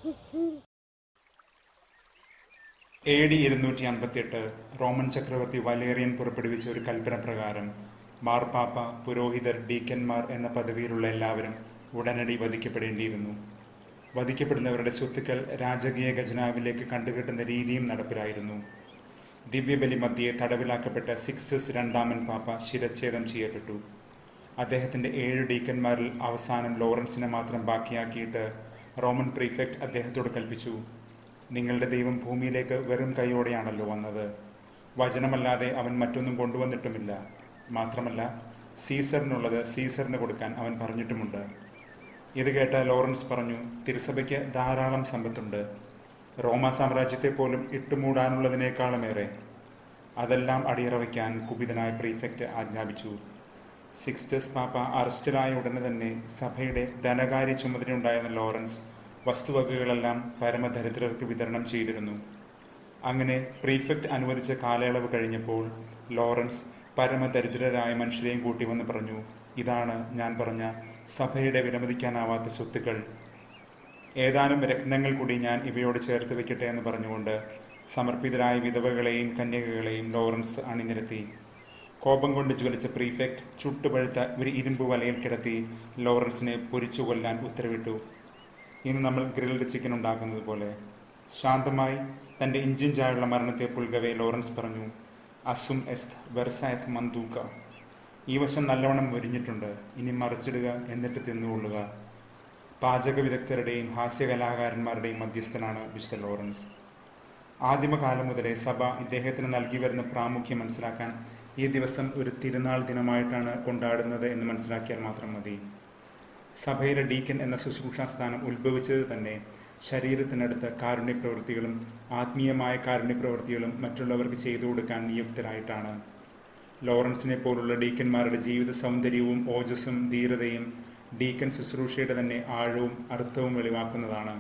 A D ഇരുന്നൂറ്റി അൻപത്തിയെട്ട് Roman ചക്രവർത്തി വലേറിയൻ പുറപ്പെടുവിച്ച ഒരു കൽപ്പന പ്രകാരം മാർപ്പാപ്പ പുരോഹിതർ ഡീക്കന്മാർ എന്ന പദവിയിലുള്ള എല്ലാവരും ഉടനടി വധിക്കപ്പെടേണ്ടിയിരുന്നു വധിക്കപ്പെടുന്നവരുടെ സ്വത്തുക്കൾ രാജകീയ ഖജനാവിലേക്ക് കണ്ടുകെട്ടുന്ന രീതിയും നടപ്പിലായിരുന്നു ദിവ്യബലി മധ്യയെ തടവിലാക്കപ്പെട്ട സിക്സസ് രണ്ടാമൻ പാപ്പ ശിരച്ഛേദം ചെയ്യപ്പെട്ടു അദ്ദേഹത്തിന്റെ ഏഴ് ഡീക്കന്മാരിൽ അവസാനം ലോറൻസിനെ മാത്രം ബാക്കിയാക്കിയിട്ട് റോമൻ പ്രീഫെക്ട് അദ്ദേഹത്തോട് കൽപ്പിച്ചു നിങ്ങളുടെ ദൈവം ഭൂമിയിലേക്ക് വെറും കൈയോടെയാണല്ലോ വന്നത് വചനമല്ലാതെ അവൻ മറ്റൊന്നും കൊണ്ടുവന്നിട്ടുമില്ല മാത്രമല്ല സീസറിനുള്ളത് സീസറിന് കൊടുക്കാൻ അവൻ പറഞ്ഞിട്ടുമുണ്ട് ഇത് കേട്ട ലോറൻസ് പറഞ്ഞു തിരുസഭയ്ക്ക് ധാരാളം സമ്പത്തുണ്ട് റോമ സാമ്രാജ്യത്തെ പോലും ഇട്ടുമൂടാനുള്ളതിനേക്കാളുമേറെ അതെല്ലാം അടിയറ വയ്ക്കാൻ കുപിതനായ പ്രീഫെക്റ്റ് ആജ്ഞാപിച്ചു സിക്സ്റ്റസ് പാപ്പ അറസ്റ്റിലായ ഉടനെ തന്നെ സഭയുടെ ധനകാര്യ ചുമതലയുണ്ടായിരുന്ന ലോറൻസ് വസ്തുവകകളെല്ലാം പരമദരിദ്രർക്ക് വിതരണം ചെയ്തിരുന്നു അങ്ങനെ പ്രീഫെക്റ്റ് അനുവദിച്ച കാലയളവ് കഴിഞ്ഞപ്പോൾ ലോറൻസ് പരമദരിദ്രരായ മനുഷ്യരെയും കൂട്ടി വന്ന് പറഞ്ഞു ഇതാണ് ഞാൻ പറഞ്ഞ സഭയുടെ വിലമതിക്കാനാവാത്ത സ്വത്തുക്കൾ ഏതാനും രത്നങ്ങൾ കൂടി ഞാൻ ഇവയോട് ചേർത്ത് വെക്കട്ടെ എന്ന് പറഞ്ഞുകൊണ്ട് സമർപ്പിതരായ വിധവകളെയും കന്യകകളെയും ലോറൻസ് അണിനിരത്തി കോപം കൊണ്ട് ജ്വലിച്ച പ്രീഫെക്ട് ചുട്ടുപഴുത്ത ഒരു ഇരുമ്പ് വലയിൽ കിടത്തി ലോറൻസിനെ പൊരിച്ചു കൊല്ലാൻ ഉത്തരവിട്ടു ഇന്ന് നമ്മൾ ഗ്രിൽഡ് ചിക്കൻ ഉണ്ടാക്കുന്നത് പോലെ ശാന്തമായി തന്റെ ഇഞ്ചിൻ ചായുള്ള മരണത്തെ പുൽകവെ ലോറൻസ് പറഞ്ഞു അസും എസ്ത് വെർസായത് മന്ദൂക്ക ഈ വശം നല്ലവണ്ണം മുരിഞ്ഞിട്ടുണ്ട് ഇനി മറിച്ചിടുക എന്നിട്ട് തിന്നുകൊള്ളുക പാചക വിദഗ്ധരുടെയും ഹാസ്യകലാകാരന്മാരുടെയും മധ്യസ്ഥനാണ് മിസ്റ്റർ ലോറൻസ് ആദിമകാലം മുതലേ സഭ ഇദ്ദേഹത്തിന് നൽകി വരുന്ന പ്രാമുഖ്യം മനസ്സിലാക്കാൻ ഈ ദിവസം ഒരു തിരുനാൾ ദിനമായിട്ടാണ് കൊണ്ടാടുന്നത് എന്ന് മനസ്സിലാക്കിയാൽ മാത്രം മതി സഭയിലെ ഡീക്കൻ എന്ന ശുശ്രൂഷാ സ്ഥാനം ഉത്ഭവിച്ചത് തന്നെ ശരീരത്തിനടുത്ത കാരുണ്യ പ്രവൃത്തികളും ആത്മീയമായ കാരുണ്യ പ്രവൃത്തികളും മറ്റുള്ളവർക്ക് ചെയ്തു കൊടുക്കാൻ നിയുക്തരായിട്ടാണ് ലോറൻസിനെ പോലുള്ള ഡീക്കന്മാരുടെ ജീവിത സൗന്ദര്യവും ഓജസ്സും ധീരതയും ഡീക്കൻ ശുശ്രൂഷയുടെ തന്നെ ആഴവും അർത്ഥവും വെളിവാക്കുന്നതാണ്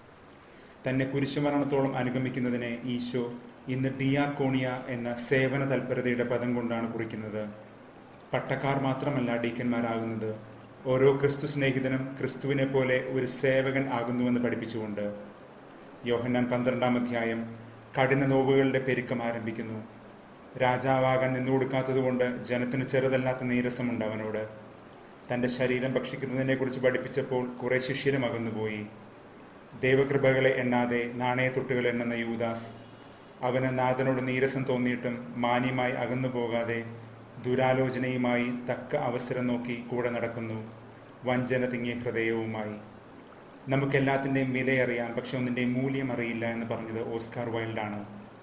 തന്നെ കുരിശുമരണത്തോളം അനുഗമിക്കുന്നതിനെ ഈശോ ഇന്ന് ഡിയാക്കോണിയ എന്ന സേവന തൽപരതയുടെ പദം കൊണ്ടാണ് കുറിക്കുന്നത് പട്ടക്കാർ മാത്രമല്ല ഡീക്കന്മാരാകുന്നത് ഓരോ ക്രിസ്തു സ്നേഹിതനും ക്രിസ്തുവിനെ പോലെ ഒരു സേവകൻ ആകുന്നുവെന്ന് പഠിപ്പിച്ചുകൊണ്ട് യോഹന്നാൻ പന്ത്രണ്ടാം അധ്യായം കഠിന നോവുകളുടെ പെരുക്കം ആരംഭിക്കുന്നു രാജാവാകാൻ നിന്നുകൊടുക്കാത്തതുകൊണ്ട് ജനത്തിന് ചെറുതല്ലാത്ത നീരസമുണ്ട് അവനോട് തന്റെ ശരീരം ഭക്ഷിക്കുന്നതിനെക്കുറിച്ച് പഠിപ്പിച്ചപ്പോൾ കുറെ ശിഷ്യരും അകന്നുപോയി ദൈവകൃപകളെ എണ്ണാതെ നാണയത്തൊട്ടുകൾ എണ്ണുന്ന യൂദാസ് അവന് നാഥനോട് നീരസം തോന്നിയിട്ടും മാന്യമായി അകന്നു പോകാതെ ദുരാലോചനയുമായി തക്ക അവസരം നോക്കി കൂടെ നടക്കുന്നു വഞ്ചന തിങ്ങിയ ഹൃദയവുമായി നമുക്കെല്ലാത്തിൻ്റെയും വിലയറിയാം പക്ഷെ ഒന്നിൻ്റെയും മൂല്യം അറിയില്ല എന്ന് പറഞ്ഞത് ഓസ്കാർ വൈൽഡാണ്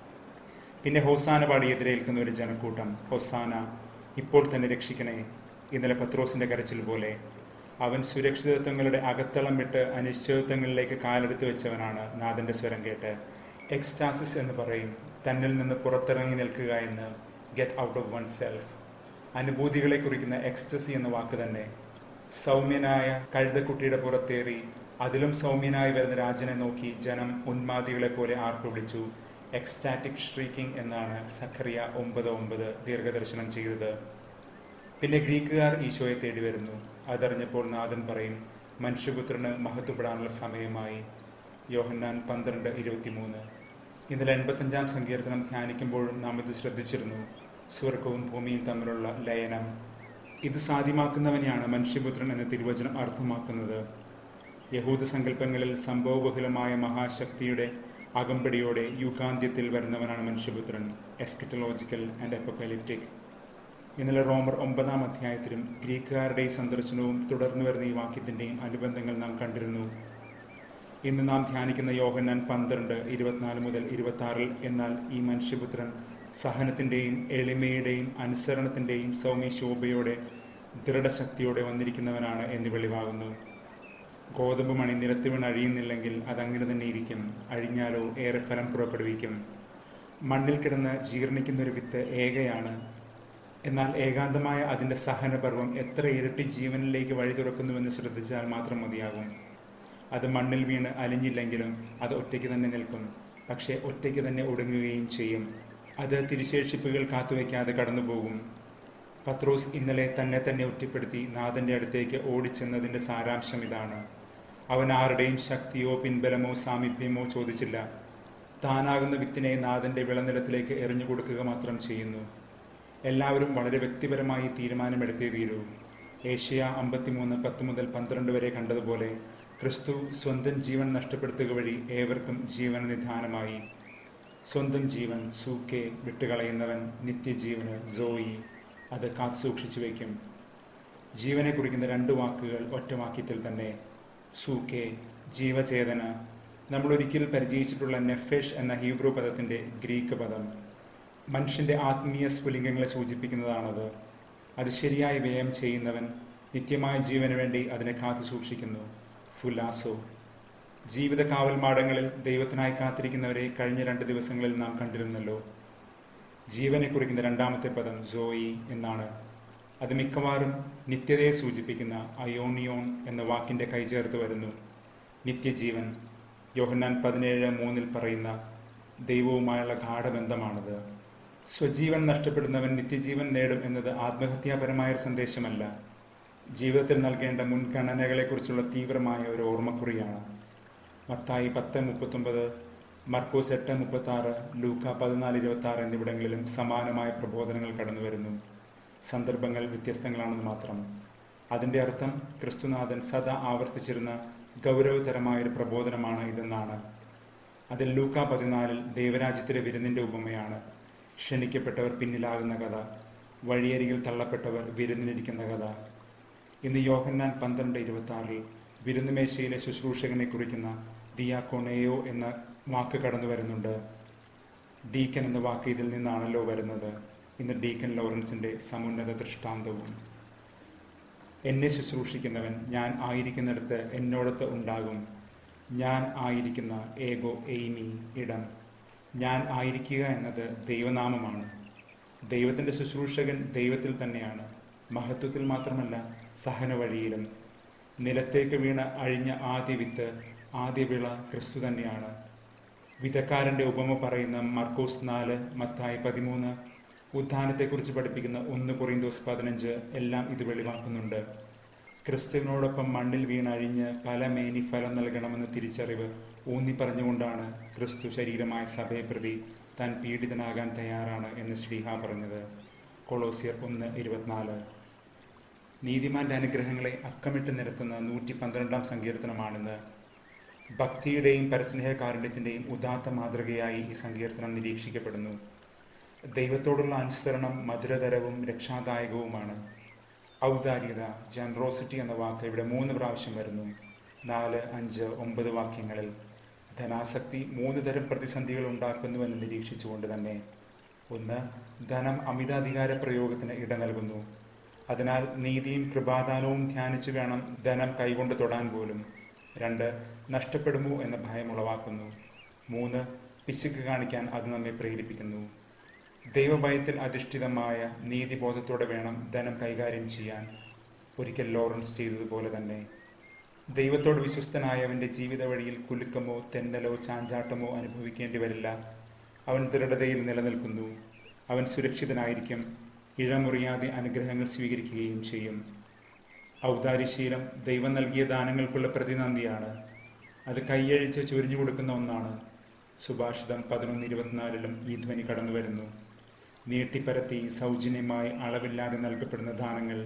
പിന്നെ ഹൊസാന പാടി എതിരേൽക്കുന്ന ഒരു ജനക്കൂട്ടം ഹൊസാന ഇപ്പോൾ തന്നെ രക്ഷിക്കണേ ഇന്നലെ പത്രോസിന്റെ കരച്ചിൽ പോലെ അവൻ സുരക്ഷിതത്വങ്ങളുടെ അകത്തളം വിട്ട് അനിശ്ചിതത്വങ്ങളിലേക്ക് കാലെടുത്ത് വെച്ചവനാണ് നാഥന്റെ സ്വരം കേട്ട് എക്സ്റ്റാസിസ് എന്ന് പറയും തന്നിൽ നിന്ന് പുറത്തിറങ്ങി നിൽക്കുക എന്ന് get out of one self അനുഭൂതികളെ കുറിക്കുന്ന എക്സ്റ്റസി എന്ന വാക്ക് തന്നെ സൗമ്യനായ കഴുതക്കുട്ടിയുടെ പുറത്തേറി അതിലും സൗമ്യനായി വരുന്ന രാജനെ നോക്കി ജനം ഉന്മാദികളെ പോലെ ആർപ്പ് വിളിച്ചു എക്സ്റ്റാറ്റിക് ഷ്രീക്കിംഗ് എന്നാണ് സഖറിയ ഒമ്പത് ഒമ്പത് ദീർഘദർശനം ചെയ്തത് പിന്നെ ഗ്രീക്കുകാർ ഈശോയെ തേടി വരുന്നു അതറിഞ്ഞപ്പോൾ നാഥൻ പറയും മനുഷ്യപുത്രന് മഹത്വപ്പെടാനുള്ള സമയമായി യോഹന്നാൻ പന്ത്രണ്ട് ഇരുപത്തിമൂന്ന് ഇന്നലെ എൺപത്തഞ്ചാം സങ്കീർത്തനം ധ്യാനിക്കുമ്പോഴും നാം ഇത് ശ്രദ്ധിച്ചിരുന്നു സ്വർഗവും ഭൂമിയും തമ്മിലുള്ള ലയനം ഇത് സാധ്യമാക്കുന്നവനെയാണ് മനുഷ്യപുത്രൻ എന്ന തിരുവചനം അർത്ഥമാക്കുന്നത് യഹൂദ സങ്കല്പങ്ങളിൽ സംഭവബഹുലമായ മഹാശക്തിയുടെ അകമ്പടിയോടെ യുഗാന്ത്യത്തിൽ വരുന്നവനാണ് മനുഷ്യപുത്രൻ എസ്കറ്റലോജിക്കൽ ആൻഡ് എപ്പക്കലിപ്റ്റിക് ഇന്നലെ റോമർ ഒമ്പതാം അധ്യായത്തിലും ഗ്രീക്കുകാരുടെ ഈ സന്ദർശനവും തുടർന്നു വരുന്ന ഈ വാക്യത്തിന്റെയും അനുബന്ധങ്ങൾ നാം കണ്ടിരുന്നു ഇന്ന് നാം ധ്യാനിക്കുന്ന യോഹന്നാൻ പന്ത്രണ്ട് ഇരുപത്തിനാല് മുതൽ ഇരുപത്തി ആറിൽ എന്നാൽ ഈ മനുഷ്യപുത്രൻ സഹനത്തിന്റെയും എളിമയുടെയും അനുസരണത്തിന്റെയും സൗമ്യ ശോഭയോടെ ദൃഢശക്തിയോടെ വന്നിരിക്കുന്നവനാണ് എന്ന് വെളിവാകുന്നു ഗോതമ്പ് മണി നിരത്ത് വീണ് അഴിയുന്നില്ലെങ്കിൽ അതങ്ങനെ തന്നെ ഇരിക്കും അഴിഞ്ഞാലോ ഏറെ ഫലം പുറപ്പെടുവിക്കും മണ്ണിൽ കിടന്ന് ജീർണിക്കുന്ന ഒരു വിത്ത് ഏകയാണ് എന്നാൽ ഏകാന്തമായ അതിന്റെ സഹനപർവം എത്ര ഇരട്ടി ജീവനിലേക്ക് വഴി തുറക്കുന്നുവെന്ന് ശ്രദ്ധിച്ചാൽ മാത്രം മതിയാകും അത് മണ്ണിൽ വീണ് അലിഞ്ഞില്ലെങ്കിലും അത് ഒറ്റയ്ക്ക് തന്നെ നിൽക്കും പക്ഷേ ഒറ്റയ്ക്ക് തന്നെ ഒടുങ്ങുകയും ചെയ്യും അത് തിരിശേഷിപ്പുകൾ കാത്തുവയ്ക്കാതെ കടന്നുപോകും പത്രോസ് ഇന്നലെ തന്നെ തന്നെ ഒറ്റപ്പെടുത്തി നാഥന്റെ അടുത്തേക്ക് ഓടിച്ചെന്നതിന്റെ സാരാംശം ഇതാണ് അവൻ ആരുടെയും ശക്തിയോ പിൻബലമോ സാമീപ്യമോ ചോദിച്ചില്ല താനാകുന്ന വിത്തിനെ നാഥന്റെ വിളനിലത്തിലേക്ക് എറിഞ്ഞു കൊടുക്കുക മാത്രം ചെയ്യുന്നു എല്ലാവരും വളരെ വ്യക്തിപരമായി തീരുമാനമെടുത്തേ തീരൂ ഏഷ്യ അമ്പത്തിമൂന്ന് പത്ത് മുതൽ പന്ത്രണ്ട് വരെ കണ്ടതുപോലെ ക്രിസ്തു സ്വന്തം ജീവൻ നഷ്ടപ്പെടുത്തുക വഴി ഏവർക്കും ജീവന നിധാനമായി സ്വന്തം ജീവൻ സൂക്കെ വിട്ടുകളയുന്നവൻ നിത്യജീവന് സോയി അത് കാത്തു സൂക്ഷിച്ചു വയ്ക്കും ജീവനെ കുറിക്കുന്ന രണ്ട് വാക്കുകൾ ഒറ്റവാക്യത്തിൽ തന്നെ സൂക്കെ ജീവചേതന നമ്മൾ ഒരിക്കൽ പരിചയിച്ചിട്ടുള്ള നെഫേഷ് എന്ന ഹീബ്രു പദത്തിന്റെ ഗ്രീക്ക് പദം മനുഷ്യന്റെ ആത്മീയ സ്ഫുലിംഗങ്ങളെ സൂചിപ്പിക്കുന്നതാണത് അത് ശരിയായി വ്യയം ചെയ്യുന്നവൻ നിത്യമായ ജീവന് വേണ്ടി അതിനെ കാത്തു സൂക്ഷിക്കുന്നു ഫുലാസോ ജീവിത കാവൽമാടങ്ങളിൽ ദൈവത്തിനായി കാത്തിരിക്കുന്നവരെ കഴിഞ്ഞ രണ്ട് ദിവസങ്ങളിൽ നാം കണ്ടിരുന്നല്ലോ ജീവനെ കുറിക്കുന്ന രണ്ടാമത്തെ പദം സോയി എന്നാണ് അത് മിക്കവാറും നിത്യതയെ സൂചിപ്പിക്കുന്ന അയോണിയോൺ എന്ന വാക്കിന്റെ കൈചേർത്ത് വരുന്നു നിത്യജീവൻ യോഹന്നാൻ പതിനേഴ് മൂന്നിൽ പറയുന്ന ദൈവവുമായുള്ള ഗാഠബന്ധമാണത് സ്വജീവൻ നഷ്ടപ്പെടുന്നവൻ നിത്യജീവൻ നേടും എന്നത് ആത്മഹത്യാപരമായ ഒരു സന്ദേശമല്ല ജീവിതത്തിൽ നൽകേണ്ട മുൻഗണനകളെക്കുറിച്ചുള്ള തീവ്രമായ ഒരു ഓർമ്മക്കുറിയാണ് മത്തായി പത്ത് മുപ്പത്തൊമ്പത് മർക്കോസ് എട്ട് മുപ്പത്തി ആറ് ലൂക്ക പതിനാല് ഇരുപത്തി ആറ് എന്നിവിടങ്ങളിലും സമാനമായ പ്രബോധനങ്ങൾ കടന്നു വരുന്നു സന്ദർഭങ്ങൾ വ്യത്യസ്തങ്ങളാണെന്ന് മാത്രം അതിന്റെ അർത്ഥം ക്രിസ്തുനാഥൻ സദാ ആവർത്തിച്ചിരുന്ന ഗൗരവതരമായ ഒരു പ്രബോധനമാണ് ഇതെന്നാണ് അതിൽ ലൂക്ക പതിനാലിൽ ദൈവരാജ്യത്തിലെ വിരുന്നിന്റെ ഉപമയാണ് ക്ഷണിക്കപ്പെട്ടവർ പിന്നിലാകുന്ന കഥ വഴിയരികിൽ തള്ളപ്പെട്ടവർ വിരുന്നിനിരിക്കുന്ന കഥ ഇന്ന് യോഹന്നാൻ പന്ത്രണ്ട് ഇരുപത്തി ആറിൽ വിരുന്നുമേശയിലെ ശുശ്രൂഷകനെ കുറിക്കുന്ന ദിയാക്കോണേയോ എന്ന വാക്ക് കടന്നു വരുന്നുണ്ട് ഡീക്കൻ എന്ന വാക്ക് ഇതിൽ നിന്നാണല്ലോ വരുന്നത് ഇന്ന് ഡീക്കൻ ലോറൻസിന്റെ സമുന്നത ദൃഷ്ടാന്തവും എന്നെ ശുശ്രൂഷിക്കുന്നവൻ ഞാൻ ആയിരിക്കുന്നിടത്ത് എന്നോടത്ത് ഉണ്ടാകും ഞാൻ ആയിരിക്കുന്ന ഏകോ എയ്മി ഇടം ഞാൻ ആയിരിക്കുക എന്നത് ദൈവനാമമാണ് ദൈവത്തിന്റെ ശുശ്രൂഷകൻ ദൈവത്തിൽ തന്നെയാണ് മഹത്വത്തിൽ മാത്രമല്ല സഹന വഴിയിലും നിലത്തേക്ക് വീണ അഴിഞ്ഞ ആദ്യ വിത്ത് ആദ്യ വിള ക്രിസ്തു തന്നെയാണ് വിധക്കാരന്റെ ഉപമ പറയുന്ന മർക്കോസ് നാല് മത്തായി പതിമൂന്ന് ഉത്ഥാനത്തെക്കുറിച്ച് പഠിപ്പിക്കുന്ന ഒന്ന് കൊറിന്തോസ് പതിനഞ്ച് എല്ലാം ഇത് വെളിവാക്കുന്നുണ്ട് ക്രിസ്തുവിനോടൊപ്പം മണ്ണിൽ വീണഴിഞ്ഞ് പല മേനി ഫലം നൽകണമെന്ന് തിരിച്ചറിവ് ഊന്നി പറഞ്ഞുകൊണ്ടാണ് ക്രിസ്തു ശരീരമായ സഭയെ പ്രതി താൻ പീഡിതനാകാൻ തയ്യാറാണ് എന്ന് ശ്രീഹ പറഞ്ഞത് കൊളോസിയർ ഒന്ന് ഇരുപത്തിനാല് നീതിമാന്റെ അനുഗ്രഹങ്ങളെ അക്കമിട്ട് നിരത്തുന്ന നൂറ്റി പന്ത്രണ്ടാം സങ്കീർത്തനമാണിന്ന് ഭക്തിയുടെയും പരസ്നേഹകാരുണ്യത്തിന്റെയും ഉദാത്ത മാതൃകയായി ഈ സങ്കീർത്തനം നിരീക്ഷിക്കപ്പെടുന്നു ദൈവത്തോടുള്ള അനുസരണം മധുരതരവും രക്ഷാദായകവുമാണ് ഔദാര്യത ജനറോസിറ്റി എന്ന വാക്ക് ഇവിടെ മൂന്ന് പ്രാവശ്യം വരുന്നു നാല് അഞ്ച് ഒമ്പത് വാക്യങ്ങളിൽ ധനാസക്തി മൂന്ന് തരം പ്രതിസന്ധികൾ ഉണ്ടാക്കുന്നുവെന്ന് നിരീക്ഷിച്ചുകൊണ്ട് തന്നെ ഒന്ന് ധനം അമിതാധികാര പ്രയോഗത്തിന് ഇട നൽകുന്നു അതിനാൽ നീതിയും കൃപാദാനവും ധ്യാനിച്ചു വേണം ധനം കൈകൊണ്ട് തൊടാൻ പോലും രണ്ട് നഷ്ടപ്പെടുമോ എന്ന ഭയം ഉളവാക്കുന്നു മൂന്ന് പിശുക്ക് കാണിക്കാൻ അത് നമ്മെ പ്രേരിപ്പിക്കുന്നു ദൈവഭയത്തിൽ അധിഷ്ഠിതമായ നീതിബോധത്തോടെ വേണം ധനം കൈകാര്യം ചെയ്യാൻ ഒരിക്കൽ ലോറൻസ് ചെയ്തതുപോലെ തന്നെ ദൈവത്തോട് വിശ്വസ്തനായവന്റെ ജീവിത വഴിയിൽ കുലുക്കമോ തെന്നലോ ചാഞ്ചാട്ടമോ അനുഭവിക്കേണ്ടി വരില്ല അവൻ ദൃഢതയിൽ നിലനിൽക്കുന്നു അവൻ സുരക്ഷിതനായിരിക്കും ഇഴമുറിയാതെ അനുഗ്രഹങ്ങൾ സ്വീകരിക്കുകയും ചെയ്യും ഔദാര്യശീലം ദൈവം നൽകിയ ദാനങ്ങൾക്കുള്ള പ്രതിനന്ദിയാണ് അത് കൈയഴിച്ച് ചൊരിഞ്ഞു കൊടുക്കുന്ന ഒന്നാണ് സുഭാഷിതം പതിനൊന്ന് ഇരുപത്തിനാലിലും ഈ ധ്വനി കടന്നു വരുന്നു നീട്ടിപ്പരത്തി സൗജന്യമായി അളവില്ലാതെ നൽകപ്പെടുന്ന ദാനങ്ങൾ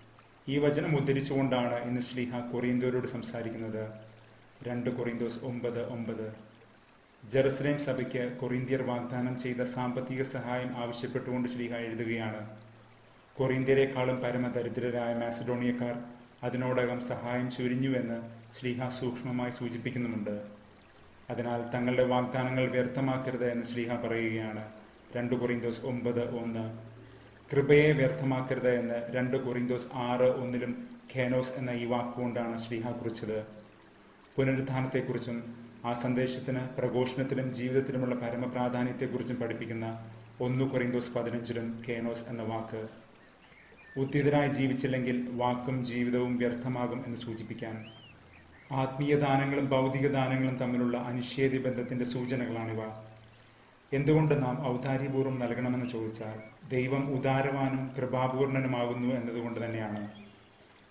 ഈ വചനം ഉദ്ധരിച്ചുകൊണ്ടാണ് ഇന്ന് ശ്ലീഹ കൊറിയന്തോരോട് സംസാരിക്കുന്നത് രണ്ട് കൊറിന്തോസ് ഒമ്പത് ഒമ്പത് ജെറുസലേം സഭയ്ക്ക് കൊറിന്ത്യർ വാഗ്ദാനം ചെയ്ത സാമ്പത്തിക സഹായം ആവശ്യപ്പെട്ടുകൊണ്ട് ശ്ലീഹ എഴുതുകയാണ് കൊറിന്ത്യരെക്കാളും പരമദരിദ്രരായ മാസഡോണിയക്കാർ അതിനോടകം സഹായം ചുരിഞ്ഞുവെന്ന് ശ്ലീഹ സൂക്ഷ്മമായി സൂചിപ്പിക്കുന്നുമുണ്ട് അതിനാൽ തങ്ങളുടെ വാഗ്ദാനങ്ങൾ വ്യർത്ഥമാക്കരുത് എന്ന് ശ്ലീഹ പറയുകയാണ് രണ്ട് കൊറിന്തോസ് ഒമ്പത് ഒന്ന് കൃപയെ വ്യർത്ഥമാക്കരുത് എന്ന് രണ്ട് കൊറിന്തോസ് ആറ് ഒന്നിലും ഖേനോസ് എന്ന ഈ വാക്കുകൊണ്ടാണ് ശ്ലീഹ കുറിച്ചത് പുനരുത്ഥാനത്തെക്കുറിച്ചും ആ സന്ദേശത്തിന് പ്രഘോഷണത്തിലും ജീവിതത്തിലുമുള്ള പരമപ്രാധാന്യത്തെക്കുറിച്ചും പഠിപ്പിക്കുന്ന ഒന്ന് കൊറിന്തോസ് പതിനഞ്ചിലും കേനോസ് എന്ന വാക്ക് ഉദ്ധിതരായി ജീവിച്ചില്ലെങ്കിൽ വാക്കും ജീവിതവും വ്യർത്ഥമാകും എന്ന് സൂചിപ്പിക്കാൻ ആത്മീയ ദാനങ്ങളും ഭൗതിക ദാനങ്ങളും തമ്മിലുള്ള അനിഷേധ്യ ബന്ധത്തിന്റെ സൂചനകളാണിവ എന്തുകൊണ്ട് നാം ഔദാര്യപൂർവ്വം നൽകണമെന്ന് ചോദിച്ചാൽ ദൈവം ഉദാരവാനും കൃപാപൂർണനുമാകുന്നു എന്നതുകൊണ്ട് തന്നെയാണ്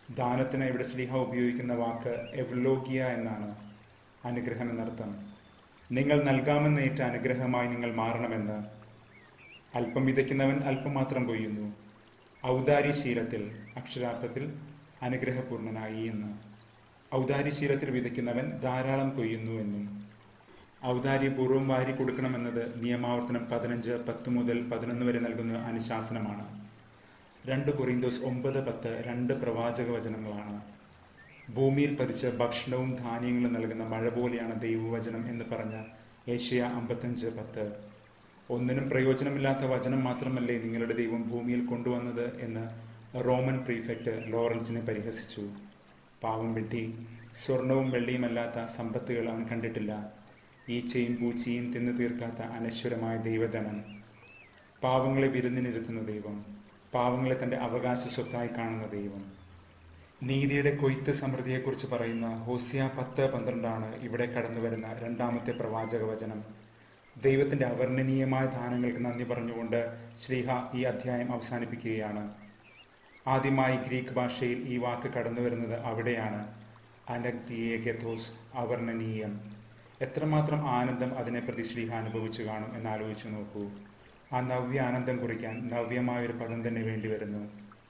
ദാനത്തിന് ഇവിടെ ശ്ലീഹ ഉപയോഗിക്കുന്ന വാക്ക് എവ്ലോഗിയ എന്നാണ് അനുഗ്രഹം എന്നർത്ഥം നിങ്ങൾ നൽകാമെന്നേറ്റ അനുഗ്രഹമായി നിങ്ങൾ മാറണമെന്ന് അല്പം വിതയ്ക്കുന്നവൻ അല്പം മാത്രം കൊയ്യുന്നു ഔദാര്യശീലത്തിൽ അക്ഷരാർത്ഥത്തിൽ അനുഗ്രഹപൂർണനായി എന്ന് ഔദാര്യശീലത്തിൽ വിതയ്ക്കുന്നവൻ ധാരാളം കൊയ്യുന്നു എന്നും ഔദാര്യപൂർവ്വം വാരി കൊടുക്കണമെന്നത് നിയമാവർത്തനം പതിനഞ്ച് പത്ത് മുതൽ പതിനൊന്ന് വരെ നൽകുന്ന അനുശാസനമാണ് രണ്ട് കൊറിന്തോസ് ഒമ്പത് പത്ത് രണ്ട് പ്രവാചക വചനങ്ങളാണ് ഭൂമിയിൽ പതിച്ച് ഭക്ഷണവും ധാന്യങ്ങളും നൽകുന്ന മഴ പോലെയാണ് ദൈവവചനം എന്ന് പറഞ്ഞ ഏഷ്യ അമ്പത്തഞ്ച് പത്ത് ഒന്നിനും പ്രയോജനമില്ലാത്ത വചനം മാത്രമല്ലേ നിങ്ങളുടെ ദൈവം ഭൂമിയിൽ കൊണ്ടുവന്നത് എന്ന് റോമൻ പ്രീഫെക്റ്റ് ലോറൻസിനെ പരിഹസിച്ചു പാവം വെട്ടി സ്വർണവും വെള്ളിയുമല്ലാത്ത സമ്പത്തുകൾ അവൻ കണ്ടിട്ടില്ല ഈച്ചയും പൂച്ചയും തിന്നു തീർക്കാത്ത അനശ്വരമായ ദൈവധനം പാവങ്ങളെ വിരുന്നിനിരുത്തുന്ന ദൈവം പാവങ്ങളെ തന്റെ അവകാശ സ്വത്തായി കാണുന്ന ദൈവം നീതിയുടെ കൊയ്ത്ത് സമൃദ്ധിയെക്കുറിച്ച് പറയുന്ന ഹോസിയ പത്ത് പന്ത്രണ്ടാണ് ഇവിടെ കടന്നു വരുന്ന രണ്ടാമത്തെ പ്രവാചക വചനം ദൈവത്തിന്റെ അവർണ്ണനീയമായ ദാനങ്ങൾക്ക് നന്ദി പറഞ്ഞുകൊണ്ട് ശ്രീഹ ഈ അധ്യായം അവസാനിപ്പിക്കുകയാണ് ആദ്യമായി ഗ്രീക്ക് ഭാഷയിൽ ഈ വാക്ക് കടന്നു വരുന്നത് അവിടെയാണ് അനഗ്തിയേകത്തോസ് അവർണ്ണനീയം എത്രമാത്രം ആനന്ദം അതിനെ പ്രതി ശ്രീഹ അനുഭവിച്ചു കാണും എന്ന് ആലോചിച്ചു നോക്കൂ ആ നവ്യ ആനന്ദം കുറിക്കാൻ നവ്യമായ ഒരു പദം തന്നെ വേണ്ടി വരുന്നു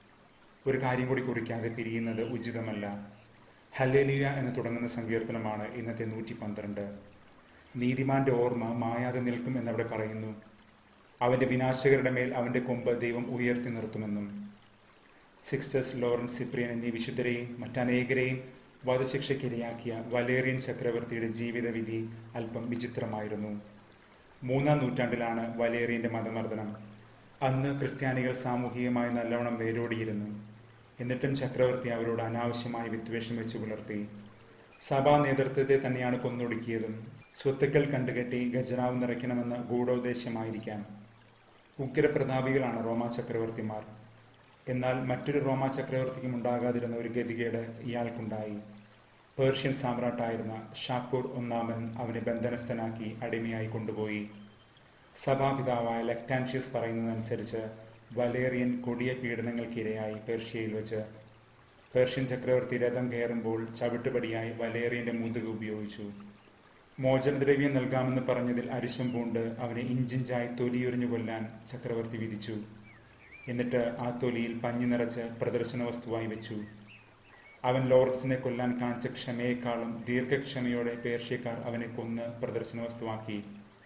ഒരു കാര്യം കൂടി കുറിക്കാതെ പിരിയുന്നത് ഉചിതമല്ല ഹല്ലേലിയ എന്ന് തുടങ്ങുന്ന സങ്കീർത്തനമാണ് ഇന്നത്തെ നൂറ്റി പന്ത്രണ്ട് നീതിമാന്റെ ഓർമ്മ മായാതെ നിൽക്കും എന്നവിടെ പറയുന്നു അവന്റെ വിനാശകരുടെ മേൽ അവന്റെ കൊമ്പ് ദൈവം ഉയർത്തി നിർത്തുമെന്നും സിക്സ്റ്റസ് ലോറൻസ് സിപ്രിയൻ എന്നീ വിശുദ്ധരെയും മറ്റനേകരെയും വധശിക്ഷയ്ക്കിരയാക്കിയ വലേറിയൻ ചക്രവർത്തിയുടെ ജീവിതവിധി അല്പം വിചിത്രമായിരുന്നു മൂന്നാം നൂറ്റാണ്ടിലാണ് വലേറിയന്റെ മതമർദ്ദനം അന്ന് ക്രിസ്ത്യാനികൾ സാമൂഹികമായി നല്ലവണ്ണം വേരോടിയിരുന്നു എന്നിട്ടും ചക്രവർത്തി അവരോട് അനാവശ്യമായി വിദ്വേഷം വെച്ച് പുലർത്തി സഭാ നേതൃത്വത്തെ തന്നെയാണ് കൊന്നൊടുക്കിയതും സ്വത്തുക്കൾ കണ്ടുകെട്ടി ഖജനാവ് നിറയ്ക്കണമെന്ന ഗൂഢോദ്ദേശമായിരിക്കാം ഉഗ്രപ്രതാപികളാണ് റോമാ ചക്രവർത്തിമാർ എന്നാൽ മറ്റൊരു റോമാ ചക്രവർത്തിക്കും ഉണ്ടാകാതിരുന്ന ഒരു ഗതികേട് ഇയാൾക്കുണ്ടായി പേർഷ്യൻ സാമ്രാട്ടായിരുന്ന ഷാപ്പൂർ ഒന്നാമൻ അവനെ ബന്ധനസ്ഥനാക്കി അടിമയായി കൊണ്ടുപോയി സഭാപിതാവായ ലെക്ടാൻഷ്യസ് പറയുന്നതനുസരിച്ച് വലേറിയൻ കൊടിയ പീഡനങ്ങൾക്കിരയായി പേർഷ്യയിൽ വെച്ച് പേർഷ്യൻ ചക്രവർത്തി രഥം കയറുമ്പോൾ ചവിട്ടുപടിയായി വലേറിയന്റെ മുതുക് ഉപയോഗിച്ചു മോചനദ്രവ്യം നൽകാമെന്ന് പറഞ്ഞതിൽ അരിശം പൂണ്ട് അവനെ ഇഞ്ചിഞ്ചായി തൊലിയൊരിഞ്ഞു കൊല്ലാൻ ചക്രവർത്തി വിധിച്ചു എന്നിട്ട് ആ തൊലിയിൽ പഞ്ഞി നിറച്ച് പ്രദർശന വസ്തുവായി വെച്ചു അവൻ ലോറൻസിനെ കൊല്ലാൻ കാണിച്ച ക്ഷമയെക്കാളും ദീർഘക്ഷമയോടെ പേർഷ്യക്കാർ അവനെ കൊന്ന് പ്രദർശന വസ്തുവാക്കി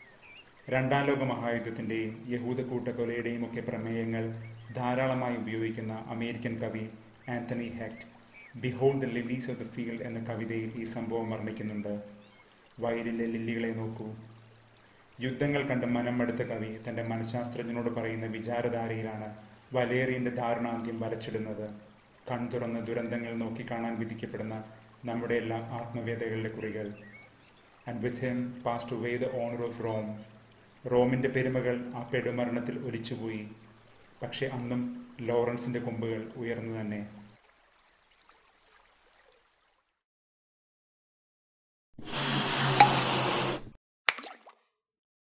രണ്ടാം ലോക മഹായുദ്ധത്തിന്റെയും യഹൂദ കൂട്ടക്കൊലയുടെയും ഒക്കെ പ്രമേയങ്ങൾ ധാരാളമായി ഉപയോഗിക്കുന്ന അമേരിക്കൻ കവി Anthony Hecht behold the lilies of the field എന്ന കവിതയിൽ ഈ സംഭവം വർണ്ണിക്കുന്നുണ്ട് വയലിലെ ലില്ലികളെ നോക്കൂ യുദ്ധങ്ങൾ കണ്ട് മനം മടുത്ത കവി തന്റെ മനഃശാസ്ത്രജ്ഞനോട് പറയുന്ന വിചാരധാരയിലാണ് വലേറിയന്റെ ദാരുണാന്ത്യം വരച്ചിടുന്നത് കൺതുറന്ന ദുരന്തങ്ങൾ നോക്കിക്കാണാൻ വിധിക്കപ്പെടുന്ന നമ്മുടെ എല്ലാ ആത്മവേദകളുടെ കുറികൾ and with him passed away the honour of Rome റോമിന്റെ പെരുമകൾ ആ പെടുമരണത്തിൽ ഒലിച്ചുപോയി പക്ഷെ അന്നും ലോറൻസിന്റെ കൊമ്പുകൾ ഉയർന്നു തന്നെ